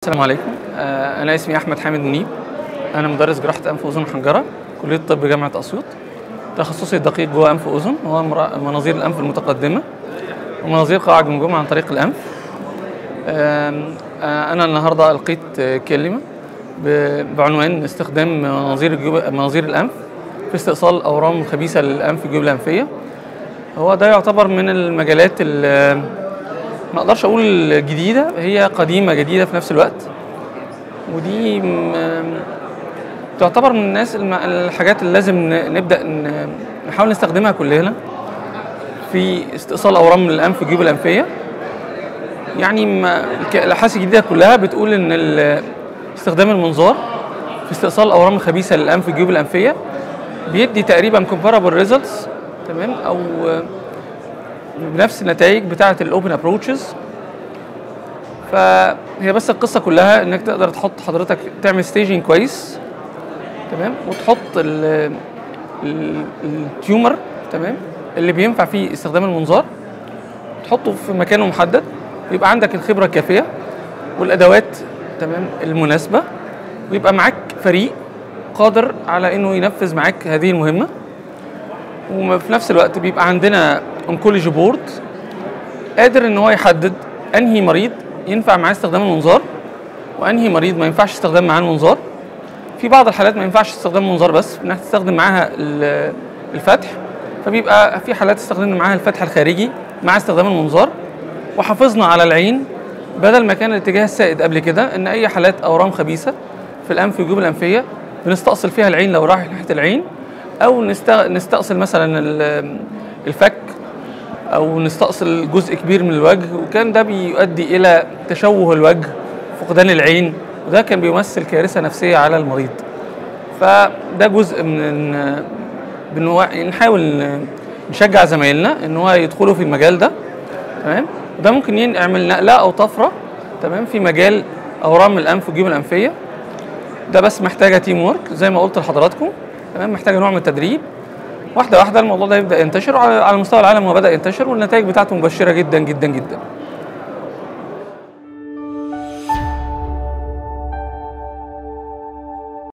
السلام عليكم آه، انا اسمي احمد حامد منيب انا مدرس جراحه انف واذن وحنجره كليه الطب جامعه اسيوط تخصصي الدقيق جوه انف واذن هو مرا- مناظير الانف المتقدمه ومناظير قاع الجمجمه عن طريق الانف آم، آه، انا النهارده القيت آه، كلمه ب- بعنوان استخدام مناظير الجيوب مناظير الانف في استئصال اورام خبيثه للانف الجيوب الانفيه هو ده يعتبر من المجالات ال- ما اقدرش اقول جديده هي قديمه جديده في نفس الوقت ودي م- تعتبر من الناس الم- الحاجات اللي لازم ن- نبدا ن- نحاول نستخدمها كلنا في استئصال اورام الانف الجيوب الانفيه يعني ما- الك- الابحاث الجديده كلها بتقول ان ال- استخدام المنظار في استئصال الاورام الخبيثه للانف الجيوب الانفيه بيدي تقريبا comparable results تمام او بنفس النتائج بتاعه الاوبن ابروتشز فهي بس القصه كلها انك تقدر تحط حضرتك تعمل ستيجنج كويس تمام وتحط ال- ال- التيومر تمام اللي بينفع فيه استخدام المنظار تحطه في مكانه محدد ويبقى عندك الخبره الكافيه والادوات تمام المناسبه ويبقى معاك فريق قادر على انه ينفذ معاك هذه المهمه وفي نفس الوقت بيبقى عندنا انكولوجي بورد قادر ان هو يحدد انهي مريض ينفع معاه استخدام المنظار وانهي مريض ما ينفعش استخدام معاه المنظار في بعض الحالات ما ينفعش استخدام المنظار بس انك تستخدم معاها ال- الفتح فبيبقى في حالات استخدمنا معاها الفتح الخارجي مع استخدام المنظار وحافظنا على العين بدل ما كان الاتجاه السائد قبل كده ان اي حالات اورام خبيثه في الانف والجيوب الانفيه بنستأصل فيها العين لو راح ناحيه العين او نست- نستأصل مثلا ال- الفك او نستأصل جزء كبير من الوجه وكان ده بيؤدي الى تشوه الوجه فقدان العين وده كان بيمثل كارثه نفسيه على المريض فده جزء من بنوع- نحاول نشجع زمايلنا ان هو يدخلوا في المجال ده تمام وده ممكن يعمل نقله او طفره تمام في مجال اورام الانف والجيوب الانفيه ده بس محتاجه تيم وورك زي ما قلت لحضراتكم تمام محتاجه نوع من التدريب واحده واحده الموضوع ده يبدا ينتشر وعلى على مستوى العالم هو بدا ينتشر والنتائج بتاعته مبشره جدا جدا جدا